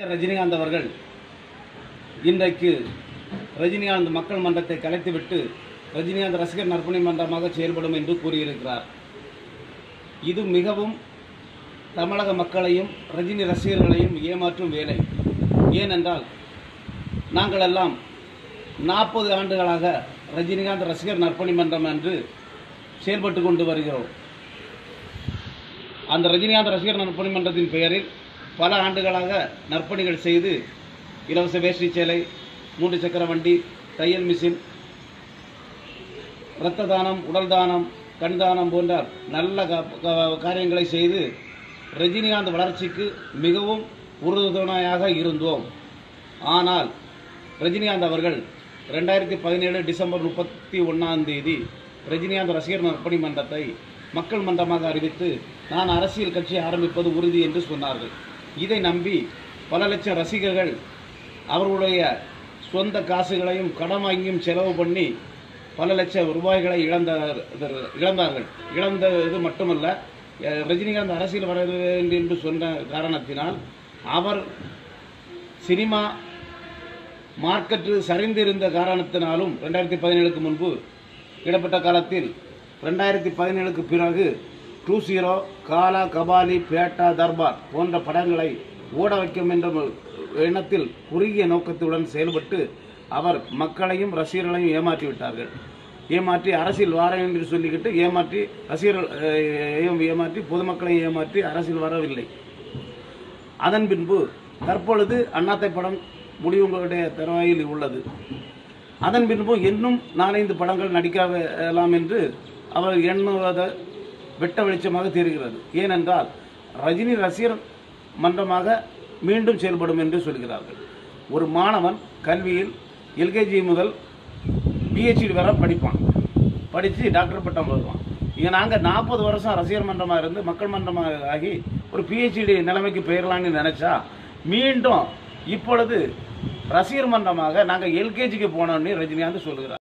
ரஜினிகாந்த் அவர்கள் இன்றைக்கு ரஜினிகாந்த் மக்கள் மன்றத்தை கலைத்துவிட்டு ரஜினிகாந்த் ரசிகர் நற்பணி மன்றமாக செயல்படும் என்று கூறியிருக்கிறார் இது மிகவும் தமிழக மக்களையும் ரஜினி ரசிகர்களையும் ஏமாற்றும் வேலை ஏனென்றால் நாங்கள் எல்லாம் நாற்பது ஆண்டுகளாக ரஜினிகாந்த் ரசிகர் நற்பணி மன்றம் என்று செயல்பட்டு கொண்டு வருகிறோம் அந்த ரஜினிகாந்த் ரசிகர் நற்பணி மன்றத்தின் பெயரில் பல ஆண்டுகளாக நற்பணிகள் செய்து இலவச வேஷ்டி சேலை மூன்று சக்கர வண்டி தையல் மிஷின் இரத்த தானம் உடல் தானம் கண் தானம் போன்ற நல்ல கா- கா- காரியங்களை செய்து ரஜினிகாந்த் வளர்ச்சிக்கு மிகவும் உறுதுணையாக இருந்தோம் ஆனால் ரஜினிகாந்த் அவர்கள் ரெண்டாயிரத்தி பதினேழு டிசம்பர் முப்பத்தி ஒன்றாம் தேதி ரஜினிகாந்த் ரசிகர் நற்பணி மன்றத்தை மக்கள் மன்றமாக அறிவித்து நான் அரசியல் கட்சி ஆரம்பிப்பது உறுதி என்று சொன்னார்கள் இதை நம்பி பல லட்சம் ரசிகர்கள் அவர்களுடைய சொந்த காசுகளையும் கடன் வாங்கியும் செலவு பண்ணி பல லட்சம் ரூபாய்களை இழந்த இழந்தார்கள் இழந்த இது மட்டுமல்ல அஹ், ரஜினிகாந்த் அரசியல் வர வேண்டும் என்று சொன்ன காரணத்தினால் அவர் சினிமா மார்க்கெட்டு சரிந்திருந்த காரணத்தினாலும் ரெண்டாயிரத்தி பதினேழுக்கு முன்பு இடப்பட்ட காலத்தில் ரெண்டாயிரத்தி பதினேழுக்கு பிறகு டூ ஜீரோ காலா கபாலி பேட்டா தர்பார் போன்ற படங்களை ஓட வைக்கும் என்ற எண்ணத்தில் குறுகிய நோக்கத்துடன் செயல்பட்டு அவர் மக்களையும் ரசிகர்களையும் ஏமாற்றி விட்டார்கள் ஏமாற்றி அரசியல் வாரம் என்று சொல்லிக்கிட்டு ஏமாற்றி ரசிகர்களையும் ஏமாற்றி பொதுமக்களையும் ஏமாற்றி அரசியல் வரவில்லை அதன் பின்பு தற்பொழுது அண்ணாத்தை படம் முடிவுங்களுடைய தருவாயில் உள்ளது அதன் பின்பு இன்னும் நாலைந்து படங்கள் நடிக்கலாம் என்று அவர் எண்ணுவத வெட்ட வெளிச்சமாக தெரிகிறது ஏனென்றால் ரஜினி ரசிகர் மன்றமாக மீண்டும் செயல்படும் என்று சொல்கிறார்கள் ஒரு மாணவன் கல்வியில் எல்கேஜி முதல் பிஹெச்டி வரை படிப்பான் படித்து டாக்டர் பட்டம் வருவான் இங்கே நாங்கள் நாற்பது வருஷம் ரசிகர் மன்றமாக இருந்து மக்கள் மன்றமாக ஆகி ஒரு பிஹெச்டி நிலைமைக்கு பெயரலாம்னு நினச்சா மீண்டும் இப்பொழுது ரசிகர் மன்றமாக நாங்கள் எல்கேஜிக்கு போனோம்னு ரஜினிகாந்த் சொல்கிறார்